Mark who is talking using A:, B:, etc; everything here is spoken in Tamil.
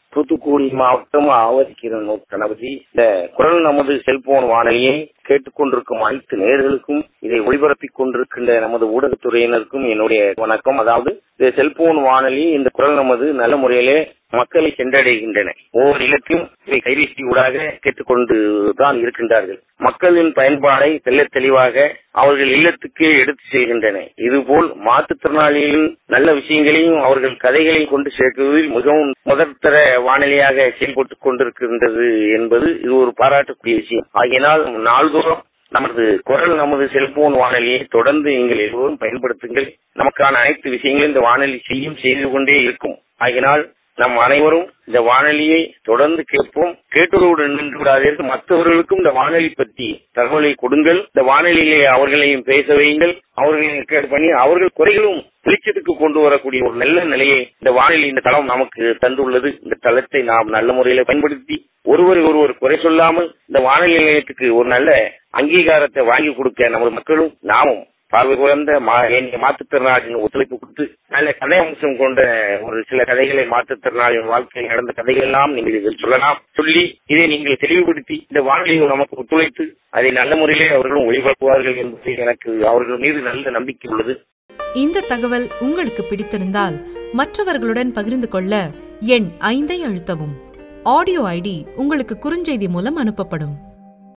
A: தூத்துக்குடி மாவட்டம் ஆவதிக்கிற கணபதி இந்த குரல் நமது செல்போன் வானொலியை கேட்டுக்கொண்டிருக்கும் அனைத்து நேர்களுக்கும் இதை ஒளிபரப்பிக் கொண்டிருக்கின்ற நமது ஊடகத்துறையினருக்கும் என்னுடைய வணக்கம் அதாவது இந்த செல்போன் வானொலி இந்த குரல் நமது நல்ல முறையிலே மக்களை சென்றடைகின்றன ஒவ்வொரு இல்லத்தையும் இதை கைபேசி ஊடாக கேட்டுக்கொண்டு தான் இருக்கின்றார்கள் மக்களின் பயன்பாடை தெல்ல தெளிவாக அவர்கள் இல்லத்துக்கே எடுத்து செல்கின்றன இதுபோல் மாற்றுத்திறனாளிகளின் நல்ல விஷயங்களையும் அவர்கள் கதைகளையும் கொண்டு சேர்க்குவதில் மிகவும் முதற்தர வானிலையாக செயல்பட்டுக் கொண்டிருக்கின்றது என்பது இது ஒரு பாராட்டுக்குரிய விஷயம் ஆகையினால் நாள்தோறும் நமது குரல் நமது செல்போன் வானொலியை தொடர்ந்து நீங்கள் எல்லோரும் பயன்படுத்துங்கள் நமக்கான அனைத்து விஷயங்களும் இந்த வானொலி செய்யும் செய்து கொண்டே இருக்கும் ஆகினால் நம் அனைவரும் இந்த வானொலியை தொடர்ந்து கேட்போம் கேட்டதோடு நின்று விடாதீர்கள் மற்றவர்களுக்கும் இந்த வானொலி பற்றி தகவலை கொடுங்கள் இந்த வானொலியிலே அவர்களையும் பேச வையுங்கள் அவர்களையும் கேட்டு பண்ணி அவர்கள் குறைகளும் வெளிச்சத்துக்கு கொண்டு வரக்கூடிய ஒரு நல்ல நிலையை இந்த வானொலி இந்த தளம் நமக்கு தந்துள்ளது இந்த தளத்தை நாம் நல்ல முறையில பயன்படுத்தி ஒருவர் ஒருவர் குறை சொல்லாமல் இந்த வானொலி நிலையத்துக்கு ஒரு நல்ல அங்கீகாரத்தை வாங்கி கொடுக்க நமது மக்களும் நாமும் பார்வை குறைந்த மாற்றுத்திறனாளியின் ஒத்துழைப்பு கொடுத்து நல்ல கதை அம்சம் கொண்ட ஒரு சில கதைகளை மாற்றுத்திறனாளியின் வாழ்க்கையில் நடந்த கதைகள் எல்லாம் நீங்கள் இதில் சொல்லலாம் சொல்லி இதை நீங்கள் தெளிவுபடுத்தி இந்த வானொலியில் நமக்கு ஒத்துழைத்து அதை நல்ல முறையிலே அவர்களும் ஒளிபரப்புவார்கள் என்பது எனக்கு அவர்கள் மீது நல்ல நம்பிக்கை உள்ளது
B: இந்த தகவல் உங்களுக்கு பிடித்திருந்தால் மற்றவர்களுடன் பகிர்ந்து கொள்ள எண் ஐந்தை அழுத்தவும் ஆடியோ ஐடி உங்களுக்கு குறுஞ்செய்தி மூலம் அனுப்பப்படும்